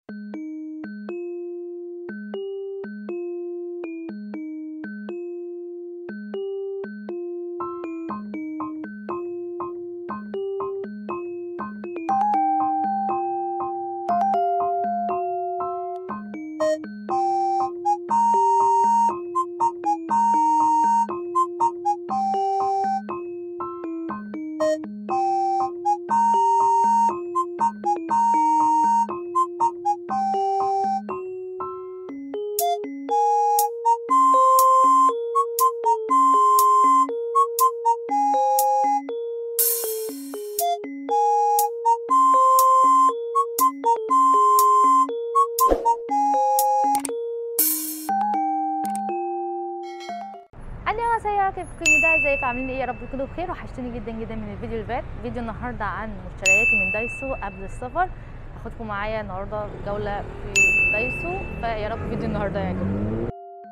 안녕하세요 كيفكم ازيكم عاملين ايه يا رب تكونوا بخير وحشتوني جدا جدا من الفيديو اللي فات فيديو النهارده عن مشترياتي من دايسو قبل السفر هاخدكم معايا النهارده جوله في دايسو فيا رب فيديو النهارده يعجبكم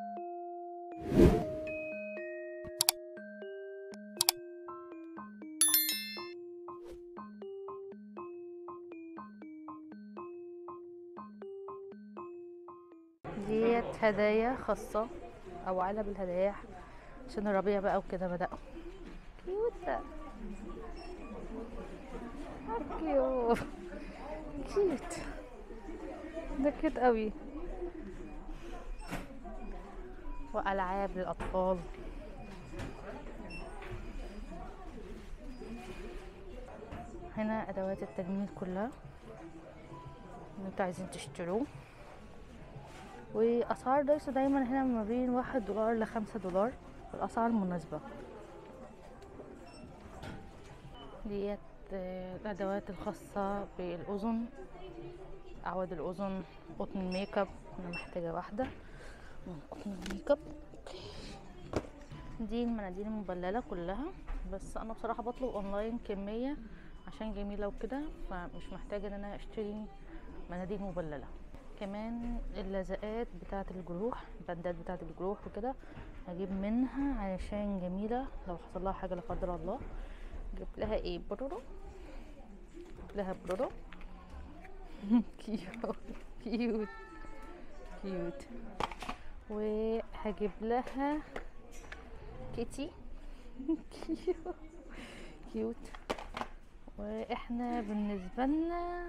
ديت هدايا خاصة أو علب الهدايا عشان الربيع بقى وكده بدأ كيوت كيوت كيوت ده كيوت قوي وألعاب للأطفال هنا أدوات التجميل كلها اللي انتوا عايزين تشتروه واسعار دايسو دايما هنا ما بين واحد دولار لخمسة دولار الاسعار مناسبة ديت الادوات الخاصة بالاذن اعواد الاذن قطن الميك اب انا محتاجة واحدة من قطن الميك اب دي المناديل المبللة كلها بس انا بصراحة بطلب اونلاين كمية عشان جميلة وكده فمش محتاجة ان انا اشتري مناديل مبلله كمان اللزقات بتاعه الجروح البندات بتاعه الجروح وكده هجيب منها علشان جميله لو حصل لها حاجه لا قدر الله جبت لها ايه برورو جبت لها برورو كيوت كيوت كيوت وهجيب لها كيتي كيوت كيوت واحنا بالنسبه لنا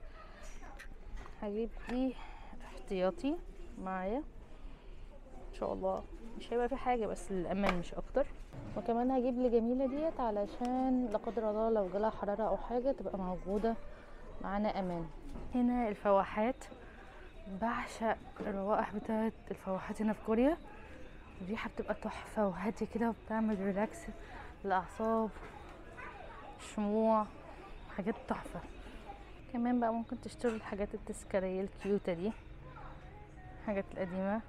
هجيب دي احتياطي معايا ان شاء الله مش هيبقى في حاجه بس للامان مش اكتر وكمان هجيب لجميله ديت علشان لا قدر الله لو جالها حراره او حاجه تبقى موجوده معانا امان هنا الفواحات بعشق الروائح بتاعت الفواحات هنا في كوريا الريحه بتبقى تحفه وهاديه كده وبتعمل ريلاكس للاعصاب شموع حاجات تحفه كمان بقى ممكن تشتروا الحاجات التذكارية الكيوتة دي حاجات القديمة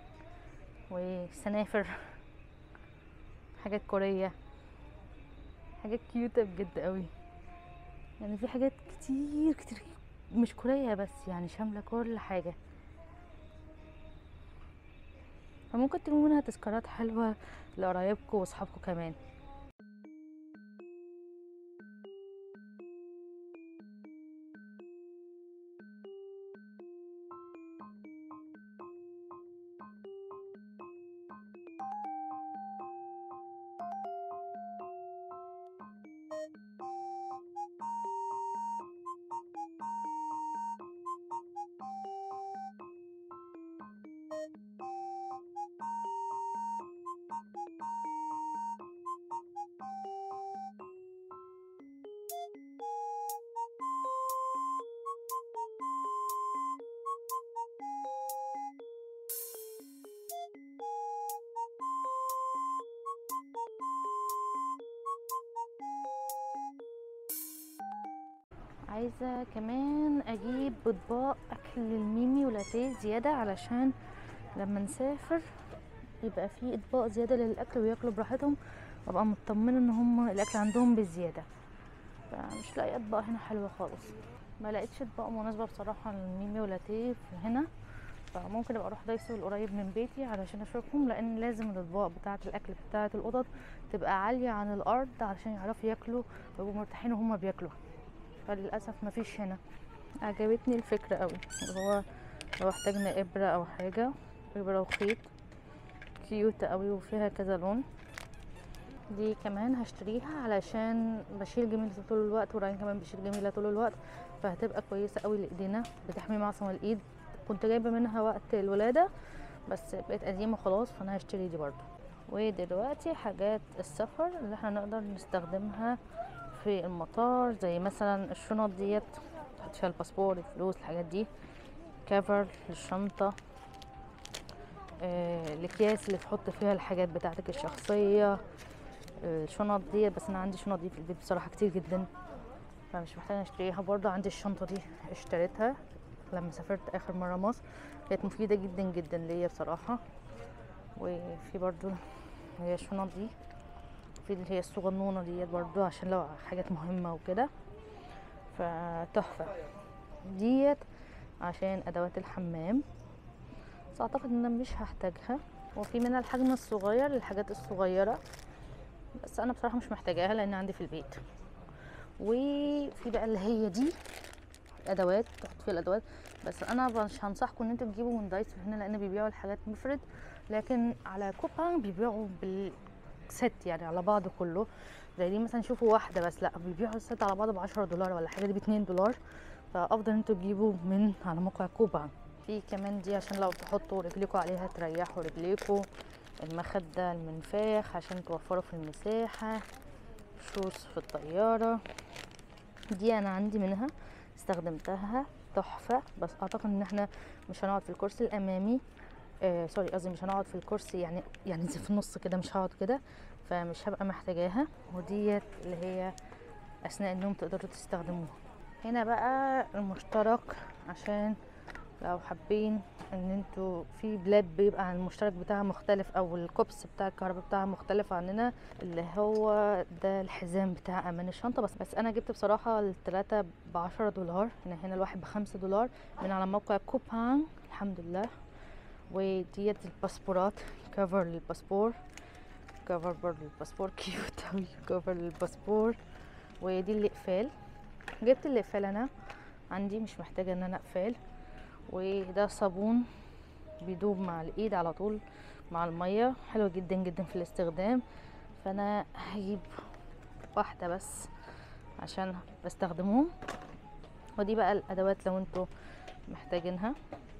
وسنافر حاجات كورية حاجات كيوتة بجد قوي يعني في حاجات كتير كتير مش كورية بس يعني شاملة كل حاجة فممكن تجيبوا منها تذكارات حلوة لقرايبكم واصحابكم كمان عايزة كمان اجيب اطباق اكل للميمي ولاتيه زيادة علشان لما نسافر يبقى في اطباق زيادة للاكل وياكلوا براحتهم وابقى مطمنة ان هم الاكل عندهم بزيادة فمش لاقي اطباق هنا حلوة خالص ما لقيتش اطباق مناسبة بصراحة للميمي ولاتيه هنا فممكن ابقى اروح دايسو القريب من بيتي علشان اشوفهم لان لازم الاطباق بتاعه الاكل بتاعه القطط تبقى عاليه عن الارض علشان يعرفوا ياكلوا ويبقوا مرتاحين وهم بياكلوا فللاسف مفيش هنا عجبتني الفكرة قوي اللي هو لو احتاجنا ابرة او حاجة ابرة وخيط كيوت قوي وفيها كذا لون دي كمان هشتريها علشان بشيل جميلة طول الوقت وراين كمان بشيل جميلة طول الوقت فهتبقى كويسة قوي لايدينا بتحمي معصم الايد كنت جايبة منها وقت الولادة بس بقت قديمة خلاص فانا هشتري دي برضو ودلوقتي حاجات السفر اللي احنا نقدر نستخدمها في المطار زي مثلا الشنط ديت تحط فيها الباسبور الفلوس الحاجات دي كفر للشنطة آه، الاكياس اللي تحط فيها الحاجات بتاعتك الشخصية الشنط دي بس انا عندي شنط دي في البيت بصراحة كتير جدا فمش محتاجة اشتريها برضه عندي الشنطة دي اشتريتها لما سافرت اخر مرة مصر كانت مفيدة جدا جدا ليا بصراحة وفي برضو هي الشنط دي في اللي هي الصغنونة ديت برضو عشان لو حاجات مهمة وكده فتحفة ديت عشان ادوات الحمام بس اعتقد ان انا مش هحتاجها وفي منها الحجم الصغير للحاجات الصغيرة بس انا بصراحة مش محتاجاها لان عندي في البيت وفي بقى اللي هي دي ادوات تحط فيها الادوات بس انا مش هنصحكم ان انتوا تجيبوا من دايسو هنا لان بيبيعوا الحاجات مفرد لكن على كوبان بيبيعوا بالست يعني على بعضه كله زي دي مثلا شوفوا واحده بس لا بيبيعوا الست على بعضه ب 10 دولار ولا حاجه دي ب 2 دولار فافضل انتوا تجيبوا من على موقع كوبان في كمان دي عشان لو تحطوا رجليكوا عليها تريحوا رجليكوا المخدة المنفاخ عشان توفروا في المساحة شوز في الطيارة دي انا عندي منها استخدمتها تحفة بس اعتقد ان احنا مش هنقعد في الكرسي الامامي آه سوري قصدي مش هنقعد في الكرسي يعني يعني زي في النص كده مش هقعد كده فمش هبقى محتاجاها وديت اللي هي اثناء النوم تقدروا تستخدموها هنا بقى المشترك عشان لو حابين ان انتوا في بلاد بيبقى المشترك بتاعها مختلف او الكوبس بتاع الكهرباء بتاعها مختلف عننا اللي هو ده الحزام بتاع امان الشنطه بس بس انا جبت بصراحه الثلاثه ب 10 دولار هنا هنا الواحد بخمسة دولار من على موقع كوبان الحمد لله وديت الباسبورات كفر للباسبور كفر برضه للباسبور كيوت اوي كفر للباسبور ودي الاقفال جبت الاقفال انا عندي مش محتاجه ان انا اقفال وده صابون بيدوب مع الايد على طول مع المية حلو جدا جدا في الاستخدام فانا هجيب واحدة بس عشان بستخدمهم ودي بقى الادوات لو انتوا محتاجينها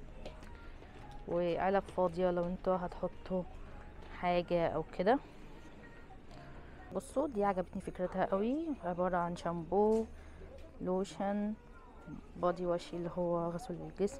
وعلب فاضية لو انتوا هتحطوا حاجة او كده بصوا دي عجبتني فكرتها قوي عبارة عن شامبو لوشن بادي واش اللي هو غسول الجسم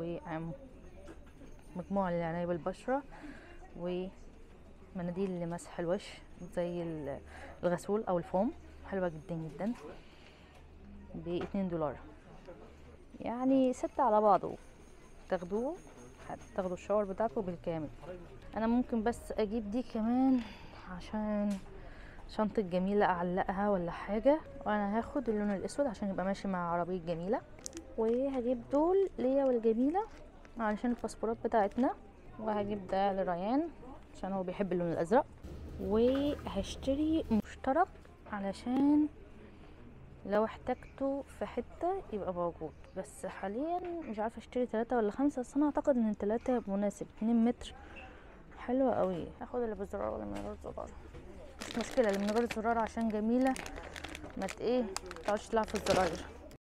ومجموعة للعناية بالبشرة ومناديل لمسح الوش زي الغسول او الفوم حلوة جدا جدا باتنين دولار يعني ستة على بعضه تاخدوه هتاخدوا الشاور بتاعكم بالكامل انا ممكن بس اجيب دي كمان عشان شنطة جميلة اعلقها ولا حاجة وانا هاخد اللون الاسود عشان يبقى ماشي مع عربية جميلة وهجيب دول ليا والجميلة علشان الباسبورات بتاعتنا وهجيب ده لريان عشان هو بيحب اللون الازرق وهشتري مشترك علشان لو احتاجته في حتة يبقى موجود بس حاليا مش عارفة اشتري تلاتة ولا خمسة بس انا اعتقد ان التلاتة مناسب اتنين متر حلوة قوي هاخد اللي بالزرار ولا من غير زرار مش مشكلة اللي من غير زرار عشان جميلة ما ت- ايه متقعدش تلعب في الزراير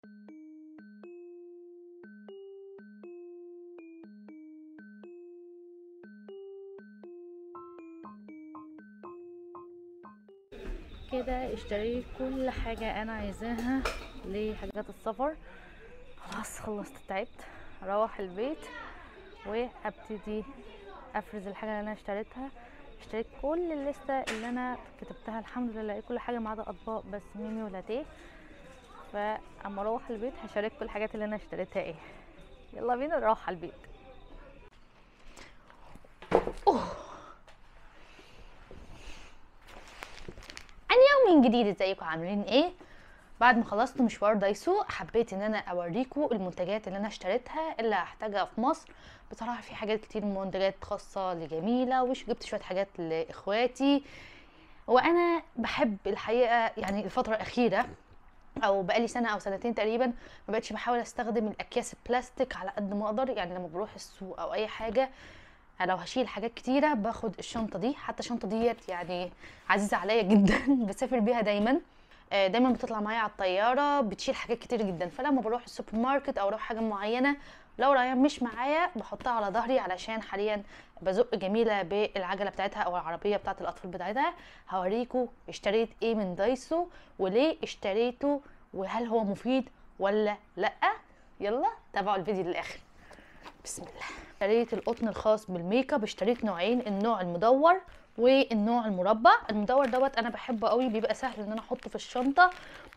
كده اشتريت كل حاجة انا عايزاها لحاجات السفر خلاص خلصت تعبت اروح البيت وابتدي افرز الحاجة اللي انا اشتريتها اشتريت كل الليستة اللي انا كتبتها الحمد لله كل حاجة ما عدا اطباق بس ميمي ولاتيه فاما اروح البيت هشارككم الحاجات اللي انا اشتريتها ايه يلا بينا نروح على البيت أوه. اليوم من جديد ازيكم عاملين ايه بعد ما خلصت مشوار دايسو حبيت ان انا اوريكم المنتجات اللي انا اشتريتها اللي هحتاجها في مصر بصراحه في حاجات كتير منتجات خاصه لجميله وش جبت شويه حاجات لاخواتي وانا بحب الحقيقه يعني الفتره الاخيره او بقالي سنه او سنتين تقريبا ما بقتش بحاول استخدم الاكياس البلاستيك على قد ما اقدر يعني لما بروح السوق او اي حاجه لو هشيل حاجات كتيره باخد الشنطه دي حتى الشنطه ديت يعني عزيزه عليا جدا بسافر بيها دايما آه، دايما بتطلع معايا على الطياره بتشيل حاجات كتير جدا فلما بروح السوبر ماركت او اروح حاجه معينه لو ريان مش معايا بحطها على ظهري علشان حاليا بزق جميله بالعجله بتاعتها او العربيه بتاعت الاطفال بتاعتها هوريكم اشتريت ايه من دايسو وليه اشتريته وهل هو مفيد ولا لا يلا تابعوا الفيديو للاخر بسم الله اشتريت القطن الخاص بالميك اب اشتريت نوعين النوع المدور والنوع المربع المدور دوت انا بحبه قوي بيبقى سهل ان انا احطه في الشنطه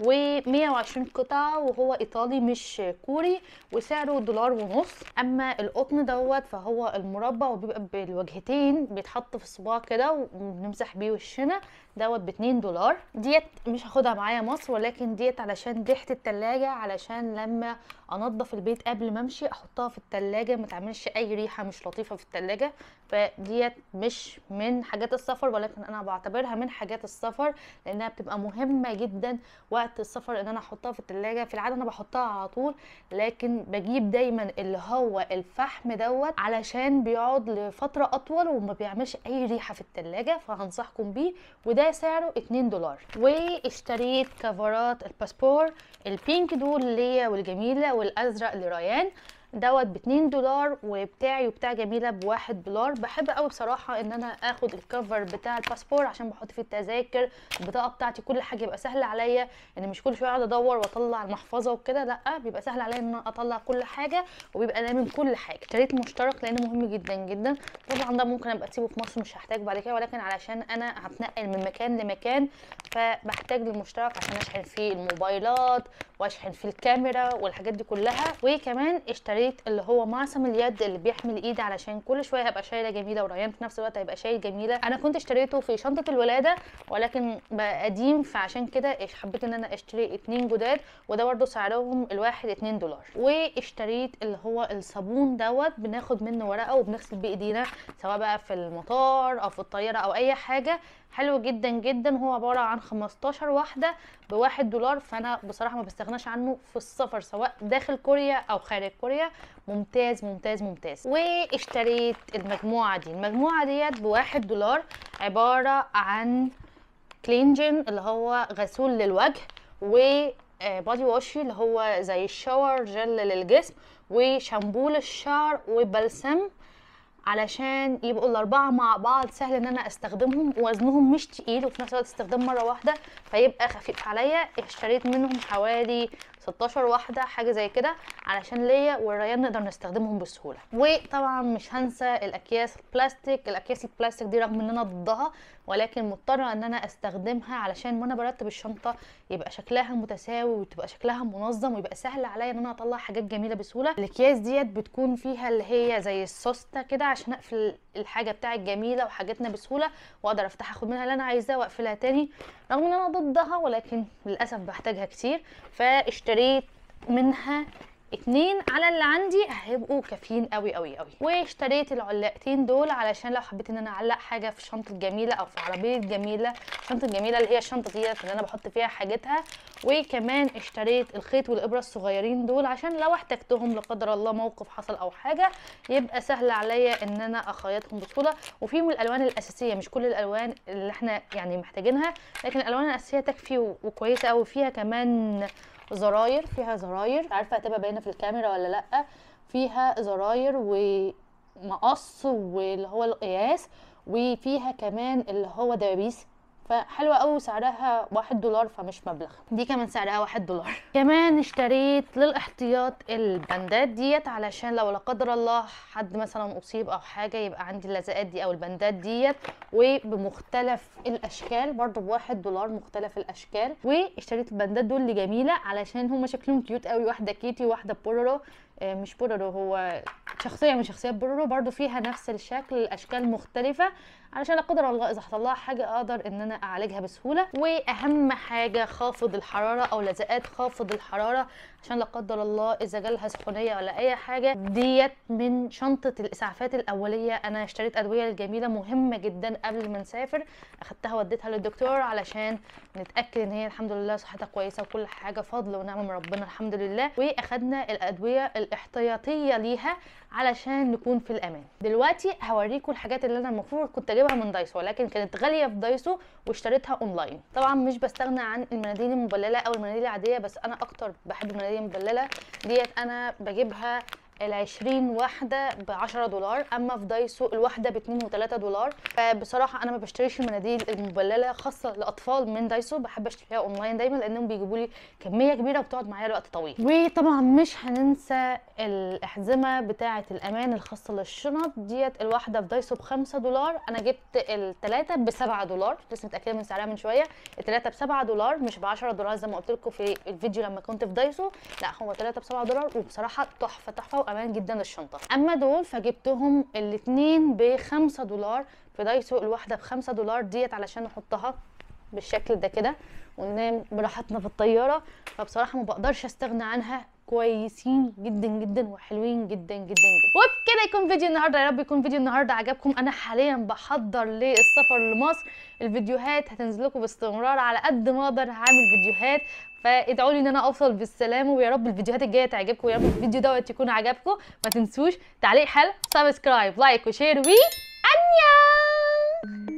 و120 قطعه وهو ايطالي مش كوري وسعره دولار ونص اما القطن دوت فهو المربع وبيبقى بالوجهتين بيتحط في الصباع كده وبنمسح بيه وشنا دوت ب 2 دولار ديت مش هاخدها معايا مصر ولكن ديت علشان ريحه التلاجة علشان لما انضف البيت قبل ما امشي احطها في التلاجة ما تعملش اي ريحه مش لطيفه في التلاجة فديت مش من حاجات السفر ولكن انا بعتبرها من حاجات السفر لانها بتبقى مهمه جدا وقت السفر ان انا احطها في التلاجة في العاده انا بحطها على طول لكن بجيب دايما اللي هو الفحم دوت علشان بيقعد لفتره اطول وما بيعملش اي ريحه في التلاجة فهنصحكم بيه وده سعره 2 دولار واشتريت كفرات الباسبور البينك دول ليا والجميله والازرق لريان دوت ب 2 دولار وبتاعي وبتاع جميله بواحد دولار بحب قوي بصراحه ان انا اخد الكفر بتاع الباسبور عشان بحط فيه التذاكر البطاقه بتاعتي كل حاجه يبقى سهل عليا ان يعني مش كل شويه اقعد ادور واطلع المحفظه وكده لا بيبقى سهل عليا ان انا اطلع كل حاجه وبيبقى لامم كل حاجه اشتريت مشترك لانه مهم جدا جدا طبعا ده ممكن ابقى اسيبه في مصر مش هحتاج بعد كده ولكن علشان انا هتنقل من مكان لمكان فبحتاج للمشترك عشان اشحن فيه الموبايلات واشحن فيه الكاميرا والحاجات دي كلها وكمان اشتريت اللي هو معصم اليد اللي بيحمي الايد علشان كل شويه هبقى شايله جميله وريان في نفس الوقت هيبقى شايل جميله انا كنت اشتريته في شنطه الولاده ولكن بقى قديم فعشان كده حبيت ان انا اشتري اتنين جداد وده برده سعرهم الواحد اتنين دولار واشتريت اللي هو الصابون دوت بناخد منه ورقه وبنغسل بيه ايدينا سواء بقى في المطار او في الطياره او اي حاجه حلو جدا جدا هو عباره عن 15 واحده بواحد دولار فانا بصراحه ما بستغناش عنه في السفر سواء داخل كوريا او خارج كوريا ممتاز ممتاز ممتاز واشتريت المجموعه دي المجموعه ديت بواحد دولار عباره عن كلينجن اللي هو غسول للوجه و بادي واشي اللي هو زي الشاور جل للجسم وشامبو للشعر وبلسم علشان يبقوا الاربعه مع بعض سهل ان انا استخدمهم وزنهم مش تقيل وفي نفس الوقت استخدام مره واحده فيبقى خفيف عليا اشتريت منهم حوالي 16 واحده حاجه زي كده علشان ليا والريان نقدر نستخدمهم بسهوله وطبعا مش هنسى الاكياس البلاستيك الاكياس البلاستيك دي رغم ان انا ضدها ولكن مضطره ان انا استخدمها علشان وانا برتب الشنطه يبقى شكلها متساوي وتبقى شكلها منظم ويبقى سهل عليا ان انا اطلع حاجات جميله بسهوله الاكياس ديت بتكون فيها اللي هي زي السوسته كده عشان اقفل الحاجه بتاعت جميله وحاجاتنا بسهوله واقدر افتحها اخد منها اللي انا عايزاه واقفلها تاني رغم ان انا ضدها ولكن للاسف بحتاجها كتير فاشتريت منها اتنين على اللي عندي هيبقوا كافيين قوي قوي قوي واشتريت العلاقتين دول علشان لو حبيت ان انا اعلق حاجه في شنطه جميله او في عربيه جميله شنطه جميله اللي هي الشنطه ديت اللي انا بحط فيها حاجتها وكمان اشتريت الخيط والابره الصغيرين دول عشان لو احتجتهم لا قدر الله موقف حصل او حاجه يبقى سهل عليا ان انا اخيطهم بسهوله وفيهم الالوان الاساسيه مش كل الالوان اللي احنا يعني محتاجينها لكن الالوان الاساسيه تكفي وكويسه قوي فيها كمان زراير فيها زراير مش عارفه هتبقى باينه في الكاميرا ولا لا فيها زراير ومقص واللي هو القياس وفيها كمان اللي هو دبابيس فحلوه قوي سعرها واحد دولار فمش مبلغ دي كمان سعرها واحد دولار كمان اشتريت للاحتياط البندات ديت علشان لو لا قدر الله حد مثلا اصيب او حاجه يبقى عندي اللزقات دي او البندات ديت وبمختلف الاشكال برضو بواحد دولار مختلف الاشكال واشتريت البندات دول اللي جميله علشان هما شكلهم كيوت قوي واحده كيتي وواحده بورورو آه، مش بورورو هو شخصيه من شخصيات بورورو برضو فيها نفس الشكل الاشكال مختلفه علشان لا قدر الله اذا حصل لها حاجه اقدر ان انا اعالجها بسهوله واهم حاجه خافض الحراره او لزقات خافض الحراره عشان لا قدر الله اذا جالها سخونيه ولا اي حاجه ديت من شنطه الاسعافات الاوليه انا اشتريت ادويه جميله مهمه جدا قبل ما نسافر اخدتها وديتها للدكتور علشان نتاكد ان هي الحمد لله صحتها كويسه وكل حاجه فضل ونعمه من ربنا الحمد لله واخدنا الادويه الاحتياطيه ليها علشان نكون في الامان دلوقتي هوريكم الحاجات اللي انا المفروض كنت اجيبها من دايسو ولكن كانت غاليه في دايسو واشتريتها اونلاين طبعا مش بستغنى عن المناديل المبلله او المناديل العاديه بس انا اكتر بحب المناديل المبلله ديت انا بجيبها ال 20 واحدة ب 10 دولار اما في دايسو الواحدة ب 2 و3 دولار فبصراحة انا ما بشتريش المناديل المبللة خاصة لاطفال من دايسو بحب اشتريها اونلاين دايما لانهم بيجيبوا لي كمية كبيرة وبتقعد معايا لوقت طويل وطبعا مش هننسى الاحزمة بتاعة الامان الخاصة للشنط ديت الواحدة في دايسو ب 5 دولار انا جبت الثلاثة ب 7 دولار لسه متأكدة من سعرها من شوية الثلاثة ب 7 دولار مش ب 10 دولار زي ما قلت لكم في الفيديو لما كنت في دايسو لا هو ثلاثة ب 7 دولار وبصراحة تحفة تحفة وامان جدا للشنطه اما دول فجبتهم الاثنين ب 5 دولار في دايسو الواحده ب 5 دولار ديت علشان نحطها بالشكل ده كده وننام براحتنا في الطياره فبصراحه ما بقدرش استغنى عنها كويسين جدا جدا وحلوين جدا جدا جدا وبكده يكون فيديو النهارده يا رب يكون فيديو النهارده عجبكم انا حاليا بحضر للسفر لمصر الفيديوهات هتنزل لكم باستمرار على قد ما اقدر هعمل فيديوهات فادعوا لي ان انا اوصل بالسلامه ويا رب الفيديوهات الجايه تعجبكم ويا رب الفيديو دوت يكون عجبكم ما تنسوش تعليق حلو سبسكرايب لايك وشير و انيا